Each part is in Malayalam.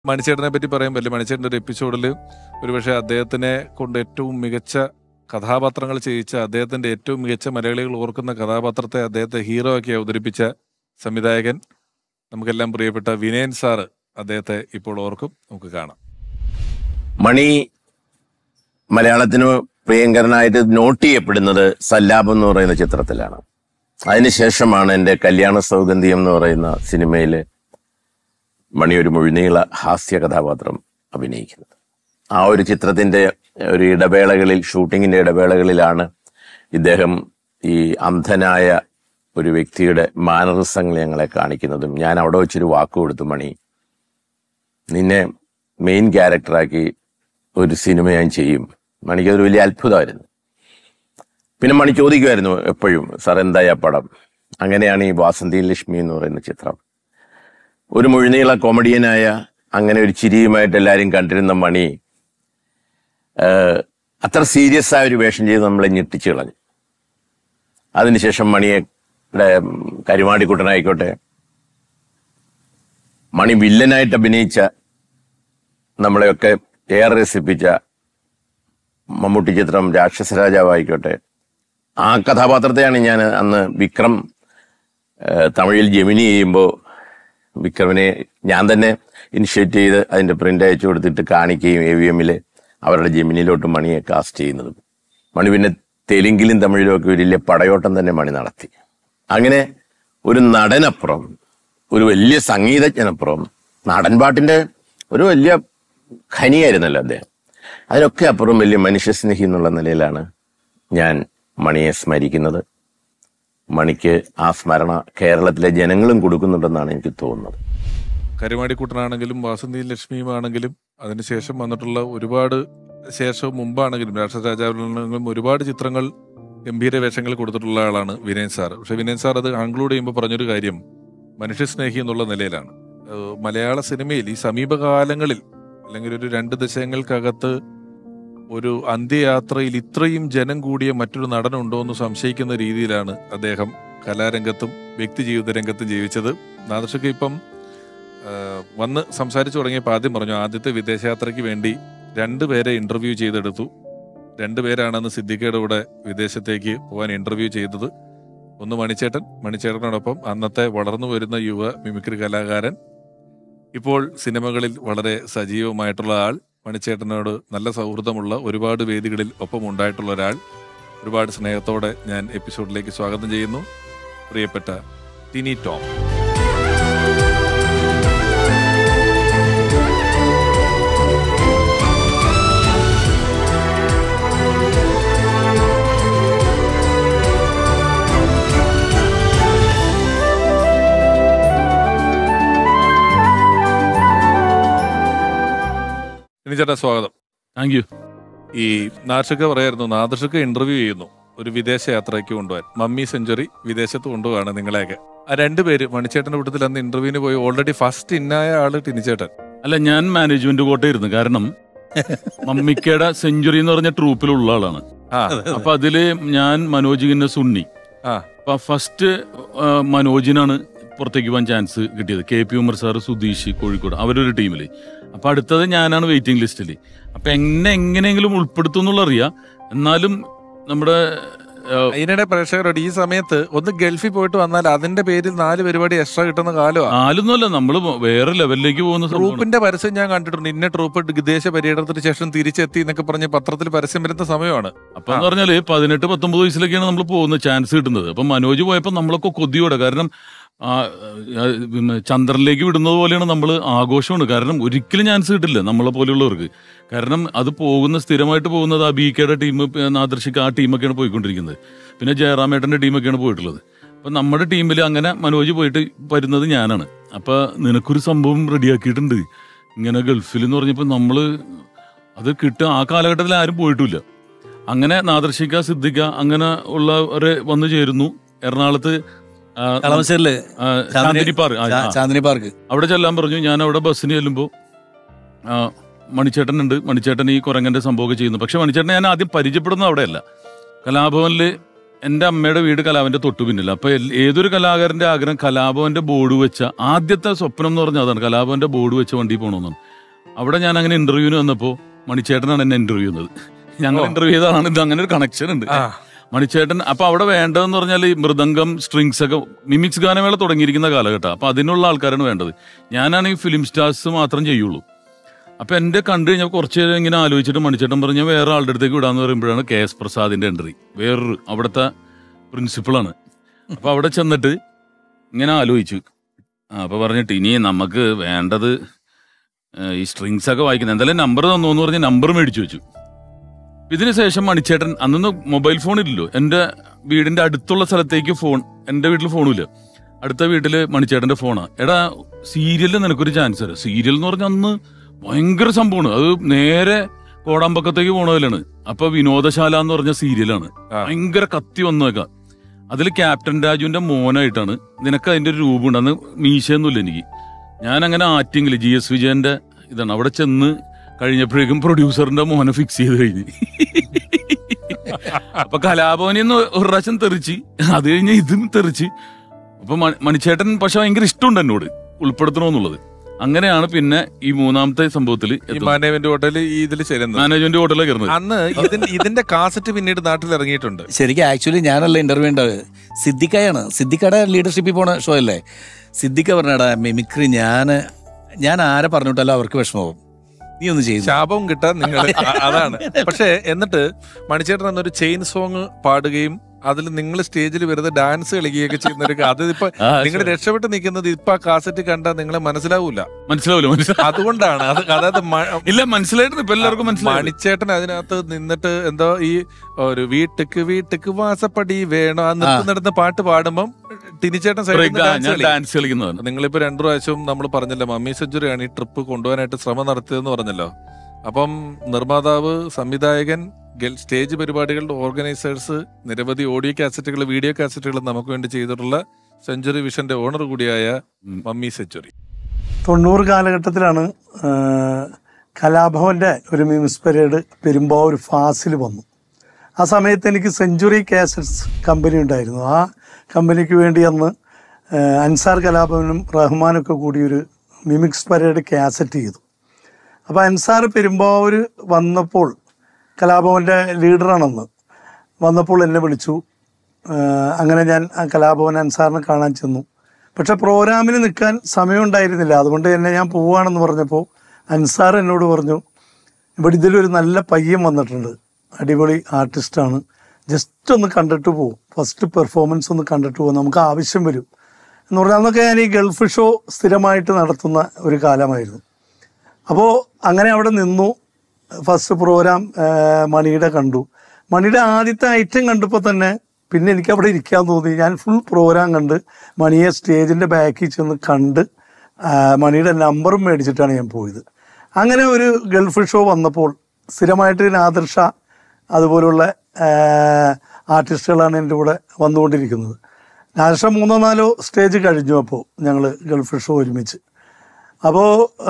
മണിച്ചേട്ടനെ പറ്റി പറയുമ്പോൾ മണിച്ചേട്ടൻ്റെ ഒരു എപ്പിസോഡിൽ ഒരുപക്ഷെ അദ്ദേഹത്തിനെ കൊണ്ട് ഏറ്റവും മികച്ച കഥാപാത്രങ്ങൾ ചെയ്യിച്ച അദ്ദേഹത്തിന്റെ ഏറ്റവും മികച്ച മലയാളികൾ ഓർക്കുന്ന കഥാപാത്രത്തെ അദ്ദേഹത്തെ ഹീറോ ആക്കി അവതരിപ്പിച്ച സംവിധായകൻ നമുക്കെല്ലാം പ്രിയപ്പെട്ട വിനയൻ സാറ് അദ്ദേഹത്തെ ഇപ്പോൾ ഓർക്കും നമുക്ക് കാണാം മണി മലയാളത്തിന് പ്രിയങ്കരനായിട്ട് നോട്ട് ചെയ്യപ്പെടുന്നത് സല്ലാപം എന്ന് പറയുന്ന ചിത്രത്തിലാണ് അതിനുശേഷമാണ് എൻ്റെ കല്യാണ സൗഗന്ധിയം എന്ന് പറയുന്ന സിനിമയിൽ മണി ഒരു മുഴുനീള ഹാസ്യ കഥാപാത്രം അഭിനയിക്കുന്നത് ആ ഒരു ചിത്രത്തിന്റെ ഒരു ഇടവേളകളിൽ ഷൂട്ടിങ്ങിന്റെ ഇടവേളകളിലാണ് ഇദ്ദേഹം ഈ അന്ധനായ ഒരു വ്യക്തിയുടെ മാനറിസങ്ങൾ ഞങ്ങളെ കാണിക്കുന്നതും ഞാൻ അവിടെ വെച്ചൊരു വാക്ക് കൊടുത്തു മണി നിന്നെ മെയിൻ ക്യാരക്ടറാക്കി ഒരു സിനിമ ഞാൻ ചെയ്യും മണിക്ക് അതൊരു വലിയ അത്ഭുതമായിരുന്നു പിന്നെ മണി ചോദിക്കുമായിരുന്നു എപ്പോഴും സാർ എന്തായി ആ പടം അങ്ങനെയാണ് ഈ വാസന്തി ലക്ഷ്മി എന്ന് പറയുന്ന ചിത്രം ഒരു മുഴുനീള കോമഡിയനായ അങ്ങനെ ഒരു ചിരിയുമായിട്ട് എല്ലാവരും കണ്ടിരുന്ന മണി ആഹ്, അത്ര സീരിയസ് ആയ ഒരു വേഷം ചെയ്ത് നമ്മളെ ഞെട്ടിച്ചു കളഞ്ഞു അതിനുശേഷം മണിയെ കരുമാടിക്കുട്ടനായിക്കോട്ടെ മണി വില്ലനായിട്ട് അഭിനയിച്ച നമ്മളെയൊക്കെ ഏറെ രസിപ്പിച്ച മമ്മൂട്ടി ചിത്രം രാക്ഷസ രാജാവായിക്കോട്ടെ ആ കഥാപാത്രത്തെയാണ് ഞാൻ അന്ന് വിക്രം ഏഹ്, തമിഴിൽ ജെമിനി ചെയ്യുമ്പോൾ വിക്രമിനെ ഞാൻ തന്നെ ഇനിഷ്യേറ്റ് ചെയ്ത് അതിന്റെ പ്രിന്റ് അയച്ചു കൊടുത്തിട്ട് കാണിക്കുകയും എ വി എമ്മിൽ അവരുടെ ജെമിനിയിലോട്ട് മണിയെ കാസ്റ്റ് ചെയ്യുന്നതും മണി പിന്നെ തെലുങ്കിലും തമിഴിലും ഒക്കെ ഒരു വലിയ പടയോട്ടം തന്നെ മണി നടത്തി അങ്ങനെ ഒരു നടനപ്പുറം ഒരു വലിയ സംഗീതജ്ഞനപ്പുറം നാടൻ പാട്ടിന്റെ ഒരു വലിയ ഖനിയായിരുന്നല്ലോ അദ്ദേഹം അതിനൊക്കെ അപ്പുറം വലിയ മനുഷ്യസ്നേഹി എന്നുള്ള നിലയിലാണ് ഞാൻ മണിയെ സ്മരിക്കുന്നത് മണിക്ക് ആ സ്മരണ കേരളത്തിലെ ജനങ്ങളും കൊടുക്കുന്നുണ്ടെന്നാണ് എനിക്ക് തോന്നുന്നത് കരുമാടിക്കുട്ടനാണെങ്കിലും വാസന്തി ലക്ഷ്മിയുമാണെങ്കിലും അതിനുശേഷം വന്നിട്ടുള്ള ഒരുപാട് ശേഷവും മുമ്പാണെങ്കിലും രാക്ഷസ രാജാവിലാണെങ്കിലും ഒരുപാട് ചിത്രങ്ങൾ ഗംഭീര വേഷങ്ങൾ കൊടുത്തിട്ടുള്ള ആളാണ് വിനയൻ സാർ പക്ഷെ വിനയൻ സാർ അത് കൺക്ലൂഡ് ചെയ്യുമ്പോൾ പറഞ്ഞൊരു കാര്യം മനുഷ്യസ്നേഹി എന്നുള്ള നിലയിലാണ് ഏഹ് മലയാള സിനിമയിൽ ഈ സമീപകാലങ്ങളിൽ അല്ലെങ്കിൽ ഒരു രണ്ട് ദശകങ്ങൾക്കകത്ത് ഒരു അന്ത്യയാത്രയിൽ ഇത്രയും ജനം കൂടിയ മറ്റൊരു നടനുണ്ടോ എന്ന് സംശയിക്കുന്ന രീതിയിലാണ് അദ്ദേഹം കലാരംഗത്തും വ്യക്തി ജീവിത രംഗത്തും ജീവിച്ചത് നാദർഷക്ക് ഇപ്പം ആഹ് വന്ന് സംസാരിച്ചു തുടങ്ങിയപ്പോൾ ആദ്യം പറഞ്ഞു ആദ്യത്തെ വിദേശയാത്രയ്ക്ക് വേണ്ടി രണ്ടുപേരെ ഇന്റർവ്യൂ ചെയ്തെടുത്തു രണ്ടുപേരാണ് അന്ന് സിദ്ദിഖയുടെ കൂടെ വിദേശത്തേക്ക് പോകാൻ ഇന്റർവ്യൂ ചെയ്തത് ഒന്ന് മണിച്ചേട്ടൻ മണിച്ചേട്ടനോടൊപ്പം അന്നത്തെ വളർന്നു വരുന്ന യുവ മിമിക്രി കലാകാരൻ ഇപ്പോൾ സിനിമകളിൽ വളരെ സജീവമായിട്ടുള്ള ആൾ മണിച്ചേട്ടനോട് നല്ല സൗഹൃദമുള്ള ഒരുപാട് വേദികളിൽ ഒപ്പം ഉണ്ടായിട്ടുള്ള ഒരാൾ ഒരുപാട് സ്നേഹത്തോടെ ഞാൻ എപ്പിസോഡിലേക്ക് സ്വാഗതം ചെയ്യുന്നു പ്രിയപ്പെട്ട ടിനി ടോം ടിനി ചേട്ടാ സ്വാഗതം താങ്ക് യു ഈ നാദർഷക്ക് പറയായിരുന്നു നാദർഷക്ക് ഇന്റർവ്യൂ ചെയ്യുന്നു ഒരു വിദേശ യാത്രയ്ക്ക് കൊണ്ടുപോകാൻ മമ്മി സെഞ്ചുറി വിദേശത്ത് കൊണ്ടുപോവാണ് നിങ്ങളെയൊക്കെ ആ രണ്ടുപേര് മണിച്ചേട്ടന്റെ കൂട്ടത്തിൽ അന്ന് ഇന്റർവ്യൂവിന് പോയി ഓൾറെഡി ഫസ്റ്റ് ഇന്നായ ആള് ടിനിച്ചേട്ടൻ അല്ല ഞാൻ മാനേജ്മെന്റ് കോട്ടയായിരുന്നു കാരണം മമ്മിക്കയുടെ സെഞ്ചുറി എന്ന് പറഞ്ഞ ട്രൂപ്പിലുള്ള ആളാണ് ആ അപ്പൊ അതില് ഞാൻ മനോജ് ഗിന്ന സുണ്ണി ആ അപ്പൊ ഫസ്റ്റ് ആ, മനോജിനാണ് പുറത്തേക്ക് പോകാൻ ചാൻസ് കിട്ടിയത് K P Umar sir Sudheesh Kozhikode അവരൊരു ടീമില് അപ്പൊ അടുത്തത് ഞാനാണ് വെയിറ്റിംഗ് ലിസ്റ്റിൽ അപ്പൊ എന്നെ എങ്ങനെയെങ്കിലും ഉൾപ്പെടുത്തും എന്നുള്ള അറിയാം എന്നാലും നമ്മുടെ ആ, ഇതിനിടെ പ്രേക്ഷകരോട് ഈ സമയത്ത് ഒന്ന് ഗൾഫിൽ പോയിട്ട് വന്നാൽ അതിന്റെ പേരിൽ നാല് പരിപാടി എക്സ്ട്രാ കിട്ടുന്ന കാലമാണ് ആലൊന്നുമല്ല നമ്മള് വേറെ ലെവലിലേക്ക് പോകുന്ന സംഭവമാണ്. ട്രൂപ്പിന്റെ പരസ്യം ഞാൻ കണ്ടിട്ടുണ്ട് ഇന്ന ട്രൂപ്പ് വിദേശ പര്യടനത്തിന് ശേഷം തിരിച്ചെത്തി എന്നൊക്കെ പറഞ്ഞ് പത്രത്തിൽ പരസ്യം വരുന്ന സമയമാണ് അപ്പൊ എന്ന് പറഞ്ഞാല് പതിനെട്ട് പത്തൊമ്പത് വയസ്സിലൊക്കെയാണ് നമ്മൾ പോകുന്നത് ചാൻസ് കിട്ടുന്നത് അപ്പൊ മനോജ് പോയപ്പോ നമ്മളൊക്കെ കൊതിയോടെ കാരണം ആ, ആ, പിന്നെ ചന്ദ്രനിലേക്ക് വിടുന്നത് പോലെയാണ് നമ്മൾ ആഘോഷമാണ് കാരണം ഒരിക്കലും ചാൻസ് കിട്ടില്ല നമ്മളെ പോലെയുള്ളവർക്ക് കാരണം അത് പോകുന്ന സ്ഥിരമായിട്ട് പോകുന്നത് ആ ബി കെയുടെ ടീം നാദർശിക്ക് ആ ടീമൊക്കെയാണ് പോയിക്കൊണ്ടിരിക്കുന്നത് പിന്നെ ജയറാമേട്ടന്റെ ടീമൊക്കെയാണ് പോയിട്ടുള്ളത് അപ്പൊ നമ്മുടെ ടീമിൽ അങ്ങനെ മനോജ് പോയിട്ട് വരുന്നത് ഞാനാണ് അപ്പൊ നിനക്കൊരു സംഭവം റെഡിയാക്കിയിട്ടുണ്ട് ഇങ്ങനെ ഗൾഫിൽ എന്ന് പറഞ്ഞപ്പോൾ നമ്മള് അത് കിട്ടുക ആ കാലഘട്ടത്തിൽ ആരും പോയിട്ടില്ല അങ്ങനെ നാദർശിക്ക സിദ്ദിഖ അങ്ങനെ ഉള്ളവരെ വന്നു ചേരുന്നു എറണാകുളത്ത് ആ, കളമശ്ശേരില് ആ, ചാന്ദിനി പാർക്ക് ആ, ചാ- ആ. ചാന്ദിനി പാർക്ക് അവിടെ ചെല്ലാൻ പറഞ്ഞു ഞാൻ അവിടെ ബസ്സിന് ചെല്ലുമ്പോൾ മണിച്ചേട്ടൻ ഉണ്ട് മണിച്ചേട്ടൻ ഈ കുരങ്ങന്റെ സംഭവമൊക്കെ ചെയ്യുന്നു പക്ഷെ മണിച്ചേട്ടനെ ഞാൻ ആദ്യം പരിചയപ്പെടുന്നത് അവിടെയല്ല കലാഭവനിൽ എൻ്റെ അമ്മയുടെ വീട് കലാഭവന്റെ തൊട്ടു പിന്നില്ല അപ്പൊ എൽ- ഏതൊരു കലാകാരന്റെ ആഗ്രഹം കലാഭവന്റെ ബോർഡ് വെച്ച ആദ്യത്തെ സ്വപ്നം എന്ന് പറഞ്ഞാൽ അതാണ് കലാഭവന്റെ ബോർഡ് വെച്ച വണ്ടി പോകണമെന്നാണ് അവിടെ ഞാൻ അങ്ങനെ ഇന്റർവ്യൂവിന് വന്നപ്പോൾ മണിച്ചേട്ടനാണ് എന്നെ ഇന്റർവ്യൂ ചെയ്യുന്നത് ഞങ്ങൾ ഇന്റർവ്യൂ ചെയ്തതാണ് ഇത് അങ്ങനെ ഒരു കണക്ഷൻ ഉണ്ട് ആ. മണിച്ചേട്ടൻ അപ്പൊ അവിടെ വേണ്ടതെന്ന് പറഞ്ഞാൽ ഈ മൃദംഗം സ്ട്രിങ്സ് ഒക്കെ മിമിക്സ് ഗാനമേള തുടങ്ങിയിരിക്കുന്ന കാലഘട്ടം അപ്പൊ അതിനുള്ള ആൾക്കാരാണ് വേണ്ടത് ഞാനാണെങ്കിൽ ഫിലിം സ്റ്റാർസ് മാത്രം ചെയ്യുള്ളൂ അപ്പൊ എന്റെ കണ്ടു കഴിഞ്ഞാൽ കുറച്ച് നേരം ഇങ്ങനെ ആലോചിച്ചിട്ട് മണിച്ചേട്ടൻ പറഞ്ഞ വേറെ ആളുടെ അടുത്തേക്ക് വിടാന്ന് പറയുമ്പോഴാണ് കെ എസ് പ്രസാദിന്റെ എൻട്രി വേറൊരു അവിടുത്തെ പ്രിൻസിപ്പളാണ് അപ്പൊ അവിടെ ചെന്നിട്ട് ഇങ്ങനെ ആലോചിച്ചു ആ, അപ്പൊ പറഞ്ഞിട്ട് ഇനി നമുക്ക് വേണ്ടത് ഏഹ്, ഈ സ്ട്രിങ്സ് ഒക്കെ വായിക്കുന്നത് എന്തായാലും നമ്പർ തന്നു എന്ന് പറഞ്ഞ് നമ്പർ മേടിച്ചു വെച്ചു ഇതിന് ശേഷം മണിച്ചേട്ടൻ അന്നൊന്നും മൊബൈൽ ഫോൺ ഇല്ലല്ലോ എന്റെ വീടിന്റെ അടുത്തുള്ള സ്ഥലത്തേക്ക് ഫോൺ എന്റെ വീട്ടിൽ ഫോണുമില്ല അടുത്ത വീട്ടില് മണിച്ചേട്ടന്റെ ഫോണാ എടാ സീരിയലിൽ നിനക്കൊരു ചാൻസ് തരാം സീരിയൽ എന്ന് പറഞ്ഞാൽ അന്ന് ഭയങ്കര സംഭവമാണ് അത് നേരെ കോടാമ്പക്കത്തേക്ക് പോണതിലാണ് അപ്പൊ വിനോദശാല എന്ന് പറഞ്ഞ സീരിയലാണ് ആ. ഭയങ്കര കത്തി വന്നേക്കാം അതിൽ ക്യാപ്റ്റൻ രാജുവിന്റെ മോനായിട്ടാണ് നിനക്ക് അതിന്റെ ഒരു രൂപമുണ്ട് അന്ന് മീശയൊന്നുമില്ല എനിക്ക് ഞാൻ അങ്ങനെ ആറ്റിങ്ങില് ജി എസ് വിജയന്റെ ഇതാണ് അവിടെ ചെന്ന് കഴിഞ്ഞപ്പോഴേക്കും പ്രൊഡ്യൂസറിന്റെ മോനെ ഫിക്സ് ചെയ്ത് കഴിഞ്ഞ് അപ്പൊ കലാഭവനിൽ നിന്ന് ഒരു പ്രാവശ്യം തെറിച്ച് അത് കഴിഞ്ഞ് ഇതും തെറിച്ച് അപ്പൊ മ- മണിച്ചേട്ടൻ പക്ഷെ ഭയങ്കര ഇഷ്ടമുണ്ട് എന്നോട് ഉൾപ്പെടുത്തണമെന്നുള്ളത് അങ്ങനെയാണ് പിന്നെ ഈ മൂന്നാമത്തെ സംഭവത്തിൽ ഈ മാനേജ്മെന്റ് ഹോട്ടൽ ഈ ഇതിൽ ചേരുന്നത് മാനേജ്മെന്റ് ഹോട്ടലിൽ കയറുന്നത് അന്ന് ഇതിന്റെ ഇതിന്റെ കാസറ്റ് പിന്നീട് നാട്ടിൽ ഇറങ്ങിയിട്ടുണ്ട് ശരിക്കും ആക്ച്വലി ഞാനല്ല ഇന്റർവ്യൂ ഉണ്ടാവുക സിദ്ദിഖയാണ് സിദ്ദിഖയുടെ ലീഡർഷിപ്പിൽ പോണ ഷോ അല്ലേ സിദ്ദിഖ പറഞ്ഞടാ മിമിക്രി ഞാൻ ഞാൻ ആരെ പറഞ്ഞിട്ടല്ലോ അവർക്ക് വിഷമവും നീ ഒന്ന് ചെയ്തു ശാപവും കിട്ടാൻ നിങ്ങൾ അതാണ് പക്ഷേ എന്നിട്ട് മണിച്ചേട്ടൻ എന്നൊരു ചെയിൻ സോങ് പാടുകയും അതിൽ നിങ്ങൾ സ്റ്റേജിൽ വെറുതെ ഡാൻസ് കളിക്കുകയൊക്കെ ചെയ്യുന്ന ഒരു അതിപ്പോ ആ, നിങ്ങൾ രക്ഷപ്പെട്ട് നിൽക്കുന്നത് ഇപ്പൊ ആ കാസറ്റ് കണ്ടാൽ നിങ്ങളെ മനസ്സിലാവൂല മനസ്സിലാവില്ല മനസ്സിലാവും അതുകൊണ്ടാണ് അത് അതായത് മ- ഇല്ല മനസ്സിലായിരുന്നു ഇപ്പൊ എല്ലാവർക്കും മനസ്സിലായി മണിച്ചേട്ടൻ അതിനകത്ത് നിന്നിട്ട് എന്തോ ഈ ഒരു വീട്ടുക്ക് വീട്ടുക്ക് വാസപ്പടി വേണോ ആ നിർത്തി നടന്ന പാട്ട് പാടുമ്പം ടിനിച്ചേട്ടൻ സൈഡിൽ നിന്ന് ഡാൻസ് ഞാൻ കളിക്കും. ഡാൻസ് കളിക്കുന്നതാണ് നിങ്ങളിപ്പോ രണ്ടു പ്രാവശ്യവും നമ്മൾ പറഞ്ഞല്ലോ മമ്മി സെഞ്ചുറിയാണ് ഈ ട്രിപ്പ് കൊണ്ടുപോകാനായിട്ട് ശ്രമം നടത്തിയതെന്ന് പറഞ്ഞല്ലോ അപ്പം നിർമ്മാതാവ് സംവിധായകൻ ഗൽ- സ്റ്റേജ് പരിപാടികളുടെ ഓർഗനൈസേഴ്സ് നിരവധി ഓഡിയോ കാസറ്റുകൾ വീഡിയോ കാസറ്റുകൾ നമുക്ക് വേണ്ടി ചെയ്തിട്ടുള്ള സെഞ്ചുറി വിഷന്റെ ഓണർ കൂടിയായ മമ്മി സെഞ്ചുറി തൊണ്ണൂറ് കാലഘട്ടത്തിലാണ് ആ, കലാഭവന്റെ ഒരു മിമിസ് പരേഡ് പെരുമ്പാവൂർ ഫാസിൽ വന്നു ആ സമയത്ത് എനിക്ക് സെഞ്ചുറി കാസറ്റ്സ് കമ്പനി ഉണ്ടായിരുന്നു ആ കമ്പനിക്ക് വേണ്ടി അന്ന് ആ, അൻസാർ കലാഭവനും റഹ്മാനൊക്കെ കൂടി ഒരു മിമിക്സ് പരേഡ് കാസറ്റ് ചെയ്തു അപ്പോൾ അൻസാർ പെരുമ്പാവൂർ വന്നപ്പോൾ കലാഭവന്റെ ലീഡറാണെന്ന് വന്നപ്പോൾ എന്നെ വിളിച്ചു ആ, അങ്ങനെ ഞാൻ ആ കലാഭവൻ അൻസാറിനെ കാണാൻ ചെന്നു പക്ഷെ പ്രോഗ്രാമിന് നിൽക്കാൻ സമയമുണ്ടായിരുന്നില്ല അതുകൊണ്ട് തന്നെ ഞാൻ പോവുകയാണെന്ന് പറഞ്ഞപ്പോൾ അൻസാർ എന്നോട് പറഞ്ഞു ഇവിടെ ഇതിലൊരു നല്ല പയ്യൻ വന്നിട്ടുണ്ട് അടിപൊളി ആർട്ടിസ്റ്റാണ് ജസ്റ്റ് ഒന്ന് കണ്ടിട്ട് പോകും ഫസ്റ്റ് പെർഫോമൻസ് ഒന്ന് കണ്ടിട്ട് പോകും നമുക്ക് ആവശ്യം വരും എന്ന് പറഞ്ഞാൽ അന്നൊക്കെ ഞാൻ ഈ ഗൾഫ് ഷോ സ്ഥിരമായിട്ട് നടത്തുന്ന ഒരു കാലമായിരുന്നു അപ്പോൾ അങ്ങനെ അവിടെ നിന്നു ഫസ്റ്റ് പ്രോഗ്രാം ആ, മണിയുടെ കണ്ടു മണിയുടെ ആദ്യത്തെ ഐറ്റം കണ്ടപ്പോൾ തന്നെ പിന്നെ എനിക്ക് അവിടെ ഇരിക്കാൻ തോന്നി ഞാൻ ഫുൾ പ്രോഗ്രാം കണ്ട് മണിയെ സ്റ്റേജിൻ്റെ ബാക്കിൽ ചെന്ന് കണ്ട് ആ, മണിയുടെ നമ്പറും മേടിച്ചിട്ടാണ് ഞാൻ പോയത് അങ്ങനെ ഒരു ഗൾഫ് ഷോ വന്നപ്പോൾ സ്ഥിരമായിട്ട് നാദർഷ അതുപോലുള്ള ആ, ആർട്ടിസ്റ്റുകളാണ് എൻ്റെ കൂടെ വന്നുകൊണ്ടിരിക്കുന്നത് നാദർഷ മൂന്നോ നാലോ സ്റ്റേജ് കഴിഞ്ഞു അപ്പോൾ ഞങ്ങൾ ഗൾഫ് ഷോ ഒരുമിച്ച് അപ്പോൾ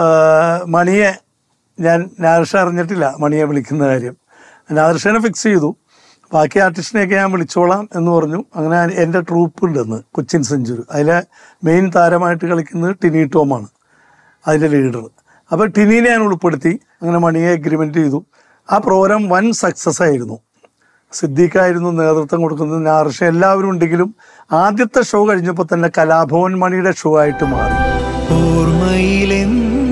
മണിയെ ഞാൻ നാദർഷ അറിഞ്ഞിട്ടില്ല മണിയെ വിളിക്കുന്ന കാര്യം നാദർഷനെ ഫിക്സ് ചെയ്തു ബാക്കി ആർട്ടിസ്റ്റിനെയൊക്കെ ഞാൻ വിളിച്ചോളാം എന്ന് പറഞ്ഞു അങ്ങനെ എൻ്റെ ട്രൂപ്പ് ഉണ്ടെന്ന് കൊച്ചിൻ സെഞ്ചുറി അതിലെ മെയിൻ താരമായിട്ട് കളിക്കുന്നത് ടിനി ടോമാണ് അതിൻ്റെ ലീഡർ അപ്പോൾ ടിനീനെ ഞാൻ ഉൾപ്പെടുത്തി അങ്ങനെ മണിയെ എഗ്രിമെൻ്റ് ചെയ്തു ആ പ്രോഗ്രാം വൻ സക്സസ് ആയിരുന്നു സിദ്ദീഖായിരുന്നു നേതൃത്വം കൊടുക്കുന്നത് നാർഷ എല്ലാവരും ഉണ്ടെങ്കിലും ആദ്യത്തെ ഷോ കഴിഞ്ഞപ്പോൾ തന്നെ കലാഭവൻ മണിയുടെ ഷോ ആയിട്ട് മാറി ഓർമ്മയിലെന്നും